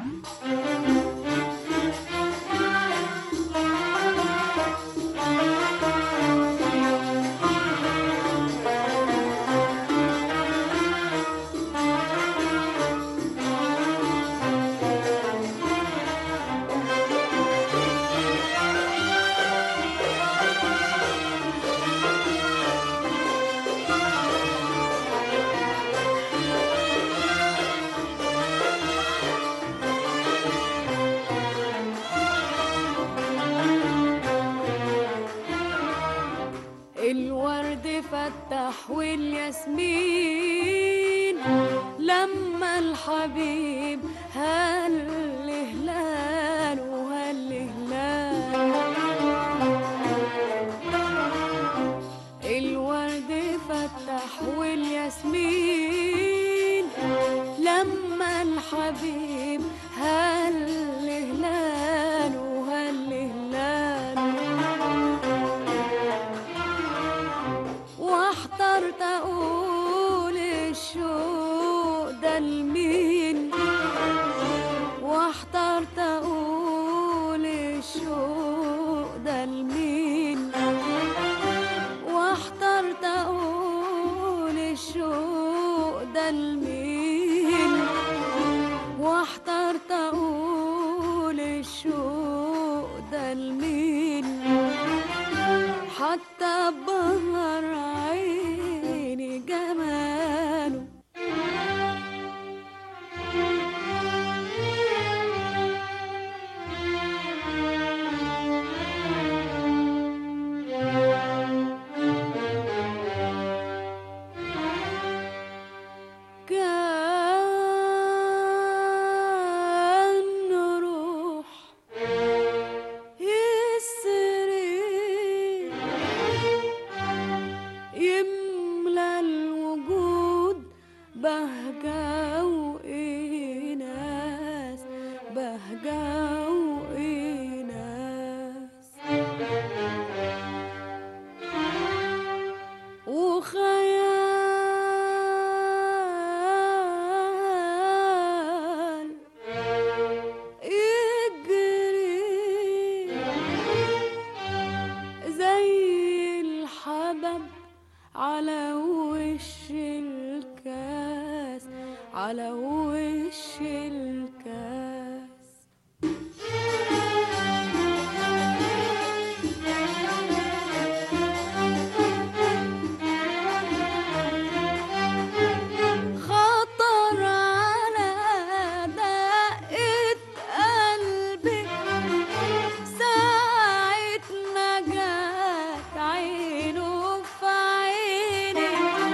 الورد فتح والياسمين لما الحبيب هل هلال وهل هلال الورد فتح والياسمين لما الحبيب هل هلال وهل هلال واحترت اقول الشوق ده لمين واحترت اقول الشوق ده لمين واحترت اقول الشوق ده لمين واحترت اقول الشوق ده لمين حتى بهر عيني جماله كان روح يسري يملى الوجود بهجة وإناس بهجة وإناس وخيال يجري زي الحبب على وش الكاس على وش الكاس خطر على دقة قلبي ساعة ما جت عينه في عيني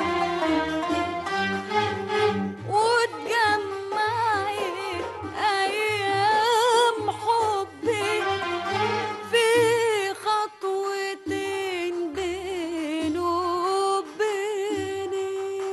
واتجمعت أيام حبي في خطوتين بينه وبيني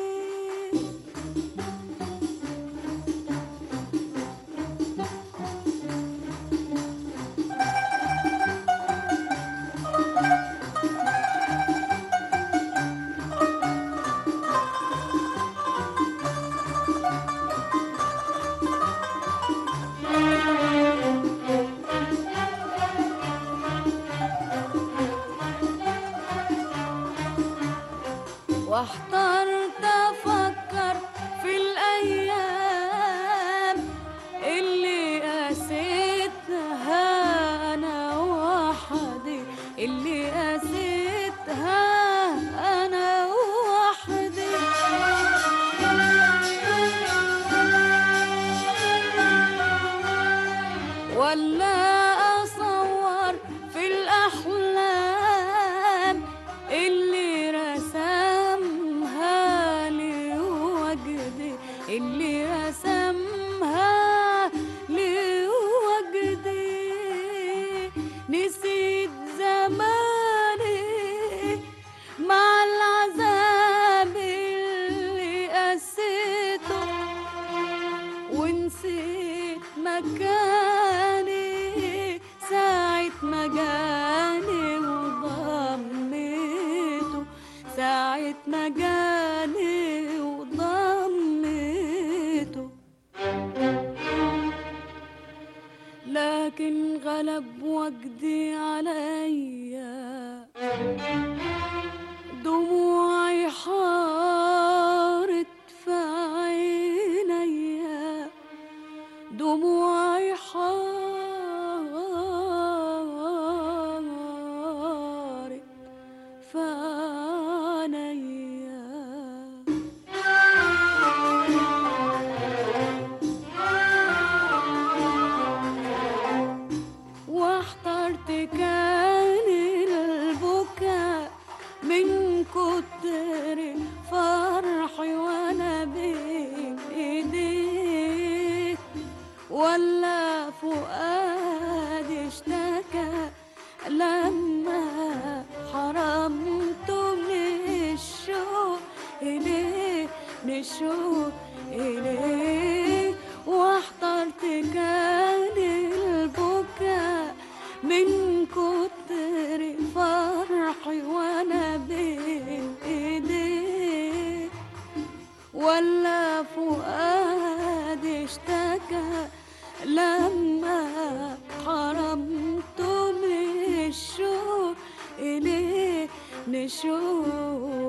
واحترت افكر في الايام اللي قاسيتها انا وحدي اللي قاسيتها انا وحدي ولا اصور في الاحلام اللي رسمها لي وجدي اللي رسمها لي وجدي نسيت زماني مع العذاب اللي قسيته ونسيت مكاني ساعة ما جاني وضميته ساعة ما جاني وضميته لكن غلب وجدي عليا دموعي حارت في عينيا دموعي حارت في عينيا واحترت كان البكاء من كتر فرحي وانا بين ايديك ولا فؤادي اشتكى لما حرمت من الشوق إليك من الشوق إليك واحترت كان البكاء من كتر فرحي وانا بين ايديك ولا فؤادي اشتكى لما حرمت من الشوق إليه نشوق